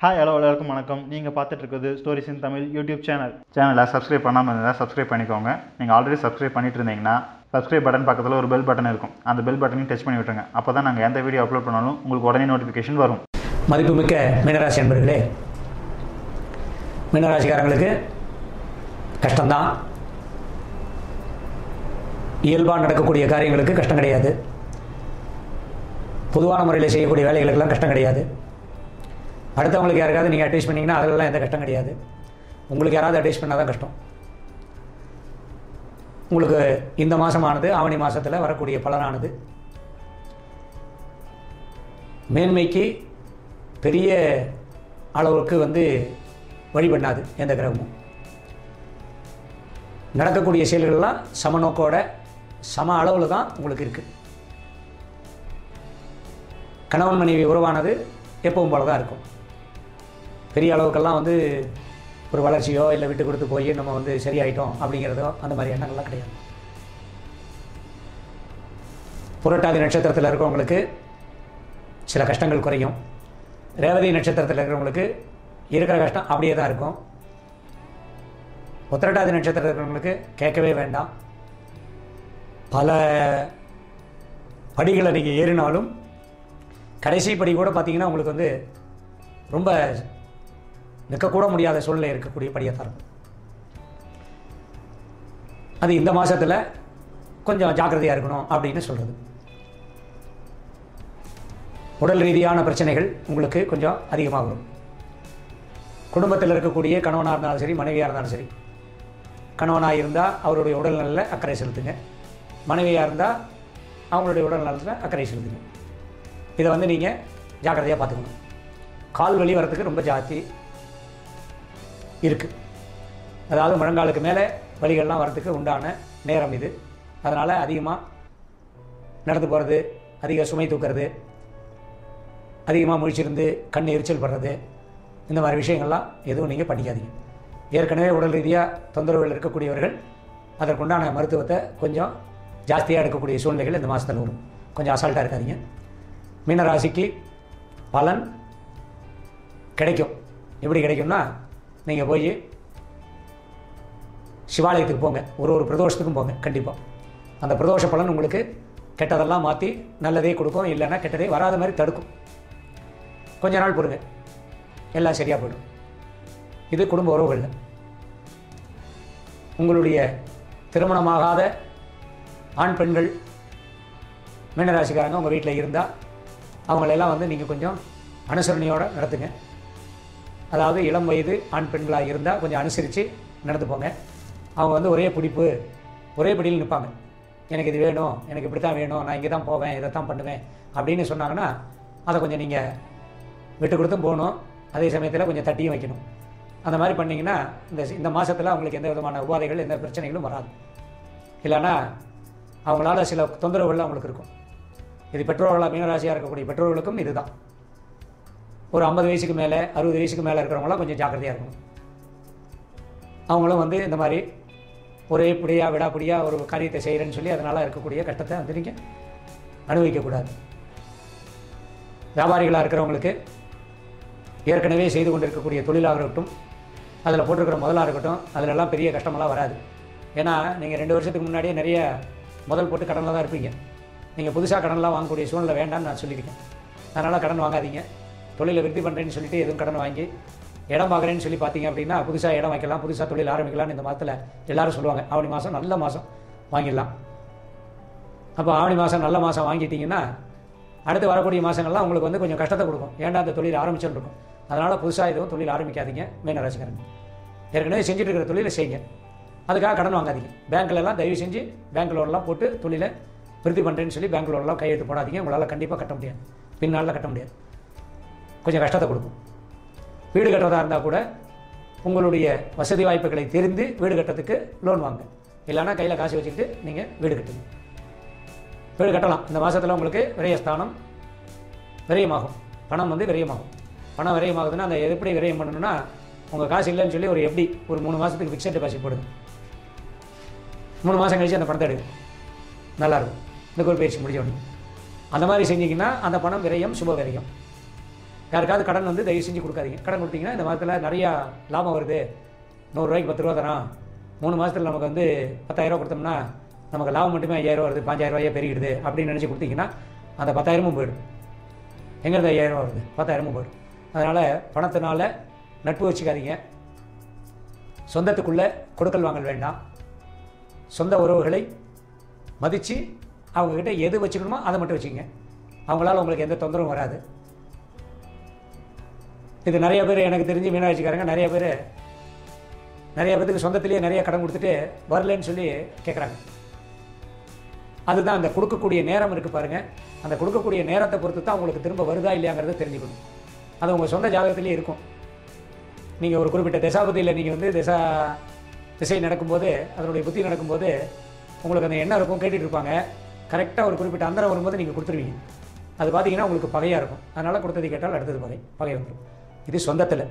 hi hello எல்லாருக்கும் வணக்கம் நீங்கள் பார்த்துட்டு இருக்கிறது stories in Tamil YouTube channel சேனலை சப்ஸ்கிரைப் பண்ணாமல் இருந்தால் சப்ஸ்கிரைப் பண்ணிக்கோங்க நீங்கள் ஆல்ரெடி சப்ஸ்கிரைப் பண்ணிட்டு இருந்தீங்கன்னா சப்ஸ்கிரைப் பட்டன் பக்கத்தில் ஒரு பெல் பட்டன் இருக்கும் அந்த பெல் பட்டனையும் டச் பண்ணி விட்டுருங்க அப்போ தான் நாங்கள் எந்த வீடியோ அப்லோட் பண்ணாலும் உங்களுக்கு உடனே நோட்டிஃபிகேஷன் வரும் மதிப்புமிக்க மீனராசி அன்பர்களே மீனராசிக்காரங்களுக்கு கஷ்டம்தான் இயல்பாக நடக்கக்கூடிய காரியங்களுக்கு கஷ்டம் கிடையாது பொதுவான முறையில் செய்யக்கூடிய வேலைகளுக்கெல்லாம் கஷ்டம் கிடையாது அடுத்தவங்களுக்கு யாருக்காவது நீங்கள் அட்வைஸ் பண்ணீங்கன்னா அதெல்லாம் எந்த கஷ்டம் கிடையாது உங்களுக்கு யாராவது அட்வைஸ் பண்ணால் தான் கஷ்டம் உங்களுக்கு இந்த மாதமானது ஆவணி மாதத்தில் வரக்கூடிய பலனானது மேன்மைக்கு பெரிய அளவுக்கு வந்து வழி பண்ணாது எந்த கிரகமும் நடக்கக்கூடிய செயல்கள்லாம் சமநோக்கோட சம அளவில் தான் உங்களுக்கு இருக்குது கணவன் மனைவி உறவானது எப்பவும் போல தான் இருக்கும் பெரிய அளவுக்கெல்லாம் வந்து ஒரு வளர்ச்சியோ இல்லை விட்டு கொடுத்து போய் நம்ம வந்து சரியாயிட்டோம் அப்படிங்கிறதோ அந்த மாதிரி எண்ணங்கள்லாம் கிடையாது புரட்டாதி நட்சத்திரத்தில் இருக்கிறவங்களுக்கு சில கஷ்டங்கள் குறையும் ரேவதி நட்சத்திரத்தில் இருக்கிறவங்களுக்கு இருக்கிற கஷ்டம் அப்படியே தான் இருக்கும் உத்திரட்டாதி நட்சத்திரத்தில் இருக்கிறவங்களுக்கு கேட்கவே வேண்டாம் பல படிகளை நீங்கள் ஏறினாலும் கடைசி படி கூட பார்த்தீங்கன்னா உங்களுக்கு வந்து ரொம்ப நிற்கக்கூட முடியாத சூழ்நிலை இருக்கக்கூடிய படியை தரும் அது இந்த மாதத்தில் கொஞ்சம் ஜாக்கிரதையாக இருக்கணும் அப்படின்னு சொல்கிறது உடல் ரீதியான பிரச்சனைகள் உங்களுக்கு கொஞ்சம் அதிகமாக வரும் குடும்பத்தில் இருக்கக்கூடிய கணவனாக இருந்தாலும் சரி மனைவியாக இருந்தாலும் சரி கணவனாக இருந்தால் அவருடைய உடல்நலில் அக்கறை செலுத்துங்க மனைவியாக இருந்தால் அவங்களுடைய உடல்நலத்தில் அக்கறை செலுத்துங்க இதை வந்து நீங்கள் ஜாக்கிரதையாக பார்த்துக்கணும் கால் வலி வரத்துக்கு ரொம்ப ஜாஸ்தி இருக்குது அதாவது முழங்காலுக்கு மேலே வலிகள்லாம் வரத்துக்கு உண்டான நேரம் இது அதனால் அதிகமாக நடந்து போகிறது அதிக சுமை தூக்கிறது அதிகமாக முழிச்சிருந்து கண் எரிச்சல் படுறது இந்த மாதிரி விஷயங்கள்லாம் எதுவும் நீங்கள் பண்ணிக்காதீங்க ஏற்கனவே உடல் ரீதியாக தொந்தரவுகள் இருக்கக்கூடியவர்கள் அதற்குண்டான மருத்துவத்தை கொஞ்சம் ஜாஸ்தியாக எடுக்கக்கூடிய சூழ்நிலைகள் இந்த மாதத்தில் வரும் கொஞ்சம் அசால்ட்டாக இருக்காதீங்க மீனராசிக்கு பலன் கிடைக்கும் எப்படி கிடைக்கும்னா நீங்கள் போய் சிவாலயத்துக்கு போங்க ஒரு ஒரு பிரதோஷத்துக்கும் போங்க கண்டிப்பாக அந்த பிரதோஷ பலன் உங்களுக்கு கெட்டதெல்லாம் மாற்றி நல்லதே கொடுக்கும் இல்லைன்னா கெட்டதே வராத மாதிரி தடுக்கும் கொஞ்ச நாள் பொறுங்க எல்லாம் சரியாக போயிடும் இது குடும்ப உறவுகளில் உங்களுடைய திருமணமாகாத ஆண் பெண்கள் மீனராசிக்காரங்க உங்கள் வீட்டில் இருந்தால் அவங்களெல்லாம் வந்து நீங்கள் கொஞ்சம் அனுசரணையோடு நடத்துங்க அதாவது இளம் வயது ஆண் பெண்களாக இருந்தால் கொஞ்சம் அனுசரித்து நடந்து போங்க அவங்க வந்து ஒரே பிடிப்பு ஒரே பிடியில் நிற்பாங்க எனக்கு இது வேணும் எனக்கு இப்படி தான் வேணும் நான் இங்கே தான் போவேன் இதை தான் பண்ணுவேன் அப்படின்னு சொன்னாங்கன்னா அதை கொஞ்சம் நீங்கள் விட்டு கொடுத்தும் போகணும் அதே சமயத்தில் கொஞ்சம் தட்டியும் வைக்கணும் அந்த மாதிரி பண்ணிங்கன்னா இந்த இந்த மாதத்தில் அவங்களுக்கு எந்த விதமான உபாதைகள் எந்த பிரச்சனைகளும் வராது இல்லைன்னா அவங்களால சில தொந்தரவுகள் அவங்களுக்கு இருக்கும் இது பெற்றோர்களாக மீனராசியாக இருக்கக்கூடிய பெற்றோர்களுக்கும் இதுதான் ஒரு ஐம்பது வயசுக்கு மேலே அறுபது வயசுக்கு மேலே இருக்கிறவங்களாம் கொஞ்சம் ஜாக்கிரதையாக இருக்கணும் அவங்களும் வந்து இந்த மாதிரி ஒரே பிடியாக விடாப்பிடியாக ஒரு காரியத்தை செய்கிறேன்னு சொல்லி அதனால் இருக்கக்கூடிய கஷ்டத்தை வந்து நீங்கள் அனுபவிக்கக்கூடாது வியாபாரிகளாக இருக்கிறவங்களுக்கு ஏற்கனவே செய்து கொண்டிருக்கக்கூடிய தொழிலாக இருக்கட்டும் அதில் போட்டிருக்கிற முதலாக இருக்கட்டும் அதிலெல்லாம் பெரிய கஷ்டமெல்லாம் வராது ஏன்னா நீங்கள் ரெண்டு வருஷத்துக்கு முன்னாடியே நிறைய முதல் போட்டு கடனில் தான் இருப்பீங்க நீங்கள் புதுசாக கடன்லாம் வாங்கக்கூடிய சூழ்நிலை வேண்டாம்னு நான் சொல்லியிருக்கேன் அதனால் கடன் வாங்காதீங்க தொழிலை விருத்தி பண்ணுறேன்னு சொல்லிட்டு எதுவும் கடன் வாங்கி இடம் பார்க்குறேன்னு சொல்லி பார்த்தீங்க அப்படின்னா புதுசாக இடம் வைக்கலாம் புதுசாக தொழில் ஆரம்பிக்கலாம்னு இந்த மாதத்தில் எல்லாரும் சொல்லுவாங்க ஆவணி மாதம் நல்ல மாதம் வாங்கிடலாம் அப்போ ஆவணி மாதம் நல்ல மாதம் வாங்கிட்டீங்கன்னா அடுத்து வரக்கூடிய மாதங்கள்லாம் உங்களுக்கு வந்து கொஞ்சம் கஷ்டத்தை கொடுக்கும் ஏன்டா அந்த தொழில் ஆரம்பிச்சுன்னு இருக்கும் அதனால் புதுசாக எதுவும் தொழில் ஆரம்பிக்காதீங்க மீனராசிக்காரங்க ஏற்கனவே செஞ்சுட்டு இருக்கிற தொழிலை செய்யுங்க அதுக்காக கடன் வாங்காதீங்க பேங்க்லலாம் தயவு செஞ்சு பேங்க் லோன்லாம் போட்டு தொழிலை விருத்தி பண்ணுறேன்னு சொல்லி பேங்க் லோன்லாம் கையெழுத்து போடாதீங்க உங்களால் கண்டிப்பாக கட்ட முடியாது பின்னால் கட்ட முடியாது கொஞ்சம் கஷ்டத்தை கொடுக்கும் வீடு கட்டுறதா இருந்தால் கூட உங்களுடைய வசதி வாய்ப்புகளை தெரிந்து வீடு கட்டுறதுக்கு லோன் வாங்க இல்லைன்னா கையில் காசு வச்சுக்கிட்டு நீங்கள் வீடு கட்டுங்க வீடு கட்டலாம் இந்த மாதத்தில் உங்களுக்கு விரயஸ்தானம் விரயமாகும் பணம் வந்து விரயமாகும் பணம் விரயமாகுதுன்னா அந்த எப்படி விரயம் பண்ணணும்னா உங்கள் காசு இல்லைன்னு சொல்லி ஒரு எப்படி ஒரு மூணு மாதத்துக்கு ஃபிக்ஸட் டெபாசிட் போடுங்க மூணு மாதம் கழிச்சு அந்த பணத்தை எடுங்க நல்லாயிருக்கும் இந்த கோல் பயிற்சி முடிஞ்ச உடனே அந்த மாதிரி செஞ்சீங்கன்னா அந்த பணம் விரயம் சுப விரயம் யாருக்காவது கடன் வந்து தயவு செஞ்சு கொடுக்காதீங்க கடன் கொடுத்தீங்கன்னா இந்த மாதத்தில் நிறையா லாபம் வருது நூறுரூவாய்க்கு பத்து ரூபா தரோம் மூணு மாதத்தில் நமக்கு வந்து பத்தாயிரரூவா கொடுத்தோம்னா நமக்கு லாபம் மட்டுமே ஐயாயிரம் வருது பாஞ்சாயிரம் ரூபாயே பெருகிடுது அப்படின்னு நினச்சி கொடுத்தீங்கன்னா அந்த பத்தாயிரமும் போயிடும் எங்கேருந்து ஐயாயிரம் ரூபா வருது பத்தாயிரமும் போயிடும் அதனால் பணத்தினால நட்பு வச்சுக்காதீங்க சொந்தத்துக்குள்ளே கொடுக்கல் வாங்கல் வேண்டாம் சொந்த உறவுகளை மதித்து அவங்கக்கிட்ட எது வச்சுக்கணுமோ அதை மட்டும் வச்சுக்கங்க அவங்களால உங்களுக்கு எந்த தொந்தரவும் வராது இது நிறைய பேர் எனக்கு தெரிஞ்சு மீனாட்சிக்காரங்க நிறைய பேர் நிறைய பேருக்கு சொந்தத்திலேயே நிறைய கடன் கொடுத்துட்டு வரலன்னு சொல்லி கேட்குறாங்க அதுதான் அந்த கொடுக்கக்கூடிய நேரம் இருக்குது பாருங்கள் அந்த கொடுக்கக்கூடிய நேரத்தை பொறுத்து தான் உங்களுக்கு திரும்ப வருதா இல்லையாங்கிறத தெரிஞ்சுக்கணும் அது உங்கள் சொந்த ஜாதகத்திலேயே இருக்கும் நீங்கள் ஒரு குறிப்பிட்ட திசாபதியில் நீங்கள் வந்து திசா திசை நடக்கும்போது அதனுடைய புத்தி நடக்கும்போது உங்களுக்கு அந்த எண்ணம் இருக்கும் கேட்டுட்டு இருப்பாங்க கரெக்டாக ஒரு குறிப்பிட்ட அந்தரம் வரும்போது நீங்கள் கொடுத்துருவீங்க அது பார்த்தீங்கன்னா உங்களுக்கு பகையாக இருக்கும் அதனால் கொடுத்தது கேட்டால் அடுத்தது பகை பகை வந்துடும் இது சொந்தத்தில்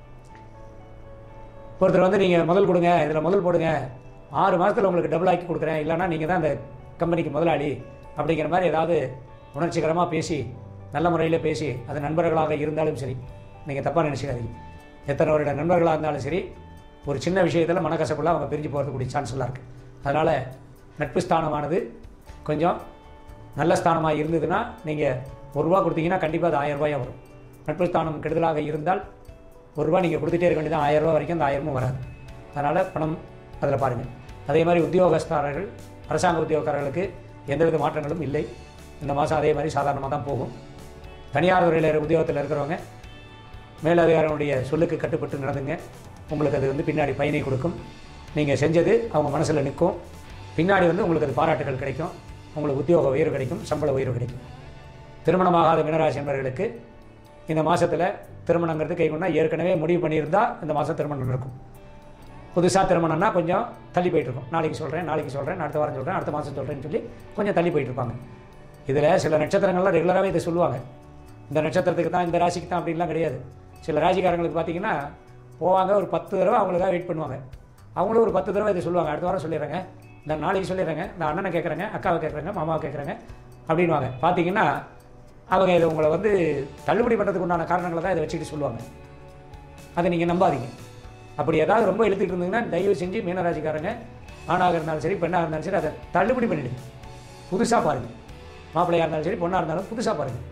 ஒருத்தர் வந்து நீங்கள் முதல் கொடுங்க இதில் முதல் போடுங்க ஆறு மாதத்தில் உங்களுக்கு டபுள் ஆக்கி கொடுக்குறேன் இல்லைன்னா நீங்கள் தான் அந்த கம்பெனிக்கு முதலாளி அப்படிங்கிற மாதிரி ஏதாவது உணர்ச்சிகரமாக பேசி நல்ல முறையில் பேசி அது நண்பர்களாக இருந்தாலும் சரி நீங்கள் தப்பாக நினச்சிக்காதீங்க எத்தனை வருட நண்பர்களாக இருந்தாலும் சரி ஒரு சின்ன விஷயத்தில் மனக்கசப்புல அவங்க பிரிஞ்சு போகிறதுக்கூடிய சான்ஸ் எல்லாம் இருக்குது அதனால் நட்பு ஸ்தானமானது கொஞ்சம் நல்ல ஸ்தானமாக இருந்ததுன்னா நீங்கள் ஒரு ரூபா கொடுத்தீங்கன்னா கண்டிப்பாக அது ஆயிரம் ரூபாயா வரும் நட்பு ஸ்தானம் கெடுதலாக இருந்தால் ஒரு ரூபா நீங்கள் கொடுத்துட்டே இருக்க வேண்டியது ஆயிரம் ரூபா வரைக்கும் அந்த ஆயிரமும் வராது அதனால் பணம் அதில் பாருங்கள் அதே மாதிரி உத்தியோகஸ்தாரர்கள் அரசாங்க உத்தியோகக்காரர்களுக்கு எந்தவித மாற்றங்களும் இல்லை இந்த மாதம் அதே மாதிரி சாதாரணமாக தான் போகும் தனியார் துறையில் உத்தியோகத்தில் இருக்கிறவங்க மேலதிகாரிகளுடைய சொல்லுக்கு கட்டுப்பட்டு நடந்துங்க உங்களுக்கு அது வந்து பின்னாடி பயனை கொடுக்கும் நீங்கள் செஞ்சது அவங்க மனசில் நிற்கும் பின்னாடி வந்து உங்களுக்கு அது பாராட்டுகள் கிடைக்கும் உங்களுக்கு உத்தியோக உயர்வு கிடைக்கும் சம்பள உயர்வு கிடைக்கும் திருமணமாகாத மீனராசி என்பவர்களுக்கு இந்த மாதத்தில் திருமணங்கிறது கைகொண்டா ஏற்கனவே முடிவு பண்ணியிருந்தா இந்த மாதம் திருமணம் நடக்கும் புதுசாக திருமணம்னா கொஞ்சம் தள்ளி போயிட்டு இருக்கும் நாளைக்கு சொல்கிறேன் நாளைக்கு சொல்கிறேன் அடுத்த வாரம் சொல்கிறேன் அடுத்த மாதம் சொல்கிறேன்னு சொல்லி கொஞ்சம் தள்ளி போயிட்டு இருப்பாங்க இதில் சில நட்சத்திரங்கள்லாம் ரெகுலராகவே இதை சொல்லுவாங்க இந்த நட்சத்திரத்துக்கு தான் இந்த ராசிக்கு தான் அப்படின்லாம் கிடையாது சில ராசிக்காரங்களுக்கு பார்த்தீங்கன்னா போவாங்க ஒரு பத்து தடவை அவங்களுக்காக வெயிட் பண்ணுவாங்க அவங்களும் ஒரு பத்து தடவை இதை சொல்லுவாங்க அடுத்த வாரம் சொல்லிடுறாங்க இந்த நாளைக்கு சொல்லிடுறாங்க இந்த அண்ணனை கேட்குறாங்க அக்காவை கேட்குறாங்க மாமாவை கேட்குறாங்க அப்படின்வாங்க பார்த்தீங்கன்னா அவங்க இதை உங்களை வந்து தள்ளுபடி பண்ணுறதுக்கு உண்டான காரணங்களை தான் இதை வச்சுக்கிட்டு சொல்லுவாங்க அதை நீங்கள் நம்பாதீங்க அப்படி ஏதாவது ரொம்ப இழுத்துட்டு இருந்தீங்கன்னா தயவு செஞ்சு மீனராசிக்காரங்க ஆணாக இருந்தாலும் சரி பெண்ணாக இருந்தாலும் சரி அதை தள்ளுபடி பண்ணிடுங்க புதுசாக பாருங்கள் மாப்பிள்ளையாக இருந்தாலும் சரி பொண்ணாக இருந்தாலும் புதுசாக பாருங்கள்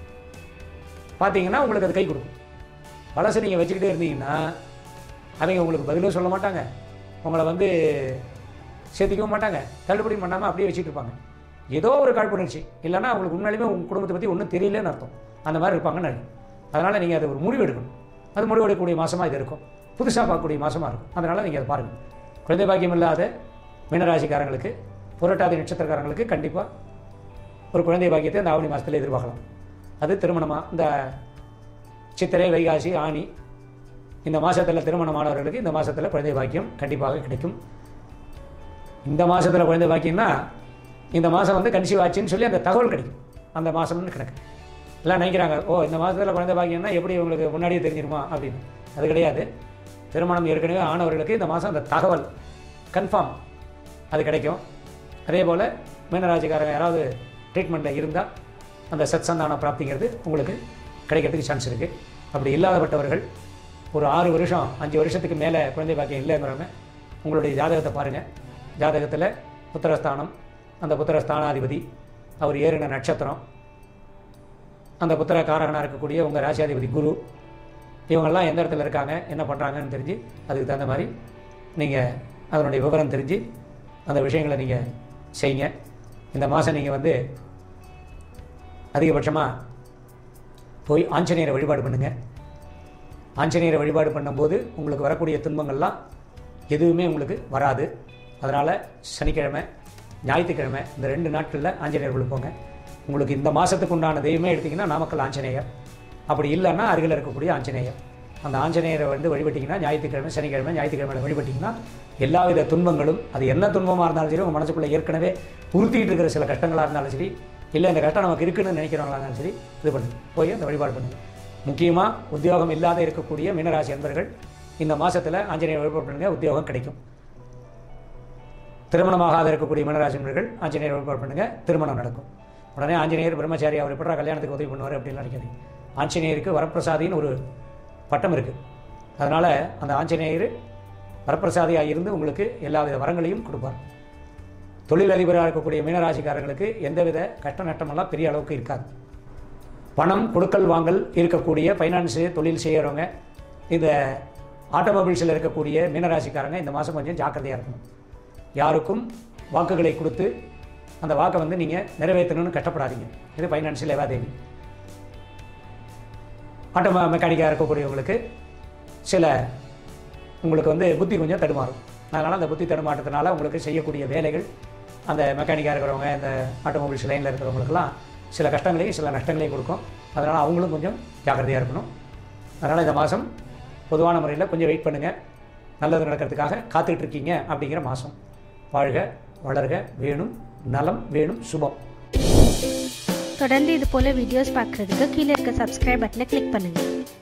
பார்த்தீங்கன்னா உங்களுக்கு அது கை கொடுக்கும் பழசை நீங்கள் வச்சுக்கிட்டே இருந்தீங்கன்னா அவங்க உங்களுக்கு பதிலும் சொல்ல மாட்டாங்க உங்களை வந்து சேர்த்திக்கவும் மாட்டாங்க தள்ளுபடி பண்ணாமல் அப்படியே வச்சுட்டு இருப்பாங்க ஏதோ ஒரு காழ்ப்புணர்ச்சி இல்லைன்னா அவங்களுக்கு உண்மையிலுமே உங்கள் குடும்பத்தை பற்றி ஒன்றும் தெரியலன்னு அர்த்தம் அந்த மாதிரி இருப்பாங்கன்னு அர்த்தம் அதனால் நீங்கள் அதை ஒரு முடிவு எடுக்கணும் அது முடிவு எடுக்கக்கூடிய மாதமாக இது இருக்கும் புதுசாக பார்க்கக்கூடிய மாதமாக இருக்கும் அதனால் நீங்கள் அதை பாருங்கள் குழந்தை பாக்கியம் இல்லாத மீனராசிக்காரங்களுக்கு புரட்டாதி நட்சத்திரக்காரங்களுக்கு கண்டிப்பாக ஒரு குழந்தை பாக்கியத்தை இந்த ஆவணி மாதத்தில் எதிர்பார்க்கலாம் அது திருமணமாக இந்த சித்திரை வைகாசி ஆணி இந்த மாதத்தில் திருமணமானவர்களுக்கு இந்த மாதத்தில் குழந்தை பாக்கியம் கண்டிப்பாக கிடைக்கும் இந்த மாதத்தில் குழந்தை பாக்கியம்னா இந்த மாதம் வந்து கன்சீவ் ஆச்சுன்னு சொல்லி அந்த தகவல் கிடைக்கும் அந்த மாதம்னு கணக்கு எல்லாம் நினைக்கிறாங்க ஓ இந்த மாதத்தில் குழந்தை பாக்கியம்னா எப்படி உங்களுக்கு முன்னாடியே தெரிஞ்சிருமா அப்படின்னு அது கிடையாது திருமணம் ஏற்கனவே ஆனவர்களுக்கு இந்த மாதம் அந்த தகவல் கன்ஃபார்ம் அது கிடைக்கும் அதே போல் மீனராசிக்காரங்க யாராவது ட்ரீட்மெண்ட்டில் இருந்தால் அந்த சத் சந்தான பிராப்திங்கிறது உங்களுக்கு கிடைக்கிறதுக்கு சான்ஸ் இருக்குது அப்படி இல்லாதப்பட்டவர்கள் ஒரு ஆறு வருஷம் அஞ்சு வருஷத்துக்கு மேலே குழந்தை பாக்கியம் இல்லைங்கிறவங்க உங்களுடைய ஜாதகத்தை பாருங்கள் ஜாதகத்தில் புத்திரஸ்தானம் அந்த புத்திரஸ்தானாதிபதி அவர் ஏறின நட்சத்திரம் அந்த புத்திர காரகனாக இருக்கக்கூடிய உங்கள் ராசியாதிபதி குரு இவங்கெல்லாம் எந்த இடத்துல இருக்காங்க என்ன பண்ணுறாங்கன்னு தெரிஞ்சு அதுக்கு தகுந்த மாதிரி நீங்கள் அதனுடைய விவரம் தெரிஞ்சு அந்த விஷயங்களை நீங்கள் செய்யுங்க இந்த மாதம் நீங்கள் வந்து அதிகபட்சமாக போய் ஆஞ்சநேயரை வழிபாடு பண்ணுங்கள் ஆஞ்சநேயரை வழிபாடு பண்ணும்போது உங்களுக்கு வரக்கூடிய துன்பங்கள்லாம் எதுவுமே உங்களுக்கு வராது அதனால் சனிக்கிழமை ஞாயிற்றுக்கிழமை இந்த ரெண்டு நாட்களில் ஆஞ்சநேயர் போங்க உங்களுக்கு இந்த மாதத்துக்கு உண்டான தெய்வமே எடுத்திங்கன்னா நாமக்கல் ஆஞ்சநேயர் அப்படி இல்லைன்னா அருகில் இருக்கக்கூடிய ஆஞ்சநேயர் அந்த ஆஞ்சநேயரை வந்து வழிபட்டிங்கன்னா ஞாயிற்றுக்கிழமை சனிக்கிழமை ஞாயிற்றுக்கிழமை வழிபட்டிங்கன்னா எல்லாவித துன்பங்களும் அது என்ன துன்பமாக இருந்தாலும் சரி உங்கள் மனசுக்குள்ளே ஏற்கனவே உறுத்திட்டு இருக்கிற சில கஷ்டங்களாக இருந்தாலும் சரி இல்லை இந்த கஷ்டம் நமக்கு இருக்குன்னு நினைக்கிறவங்களா இருந்தாலும் சரி இது பண்ணுங்க போய் அந்த வழிபாடு பண்ணுங்க முக்கியமாக உத்தியோகம் இல்லாத இருக்கக்கூடிய மீனராசி அன்பர்கள் இந்த மாதத்தில் ஆஞ்சநேயர் வழிபாடு பண்ணுங்க உத்தியோகம் கிடைக்கும் திருமணமாகாத இருக்கக்கூடிய மீனராசி அன்பர்கள் ஆஞ்சநேயர் வழிபாடு பண்ணுங்க திருமணம் நடக்கும் உடனே ஆஞ்சநேயர் பிரம்மச்சாரி அவர் எப்படா கல்யாணத்துக்கு உதவி பண்ணுவார் அப்படின்னு நினைக்காதீங்க ஆஞ்சநேயருக்கு வரப்பிரசாதின்னு ஒரு பட்டம் இருக்குது அதனால் அந்த ஆஞ்சநேயர் வரப்பிரசாதியாக இருந்து உங்களுக்கு எல்லா வித வரங்களையும் கொடுப்பார் தொழிலதிபராக இருக்கக்கூடிய மீனராசிக்காரர்களுக்கு எந்தவித கஷ்ட நட்டமெல்லாம் பெரிய அளவுக்கு இருக்காது பணம் கொடுக்கல் வாங்கல் இருக்கக்கூடிய ஃபைனான்ஸு தொழில் செய்கிறவங்க இந்த ஆட்டோமொபைல்ஸில் இருக்கக்கூடிய மீனராசிக்காரங்க இந்த மாதம் கொஞ்சம் ஜாக்கிரதையாக இருக்கணும் யாருக்கும் வாக்குகளை கொடுத்து அந்த வாக்கை வந்து நீங்கள் நிறைவேற்றணும்னு கஷ்டப்படாதீங்க இது ஃபைனான்ஷியல் லேவாதேவி ஆட்டோ மெக்கானிக்காக இருக்கக்கூடியவங்களுக்கு சில உங்களுக்கு வந்து புத்தி கொஞ்சம் தடுமாறும் அதனால் அந்த புத்தி தடுமாற்றத்தினால உங்களுக்கு செய்யக்கூடிய வேலைகள் அந்த மெக்கானிக்காக இருக்கிறவங்க இந்த ஆட்டோமொபைல்ஸ் லைனில் இருக்கிறவங்களுக்கெல்லாம் சில கஷ்டங்களையும் சில நஷ்டங்களையும் கொடுக்கும் அதனால் அவங்களும் கொஞ்சம் ஜாக்கிரதையாக இருக்கணும் அதனால் இந்த மாதம் பொதுவான முறையில் கொஞ்சம் வெயிட் பண்ணுங்கள் நல்லது நடக்கிறதுக்காக காத்துக்கிட்டு இருக்கீங்க அப்படிங்கிற மாதம் வாழ்க வளர்க வேணும் நலம் வேணும் சுபம் தொடர்ந்து இது போல வீடியோஸ் பார்க்குறதுக்கு கீழே இருக்க சப்ஸ்கிரைப் பட்டனை கிளிக் பண்ணுங்கள்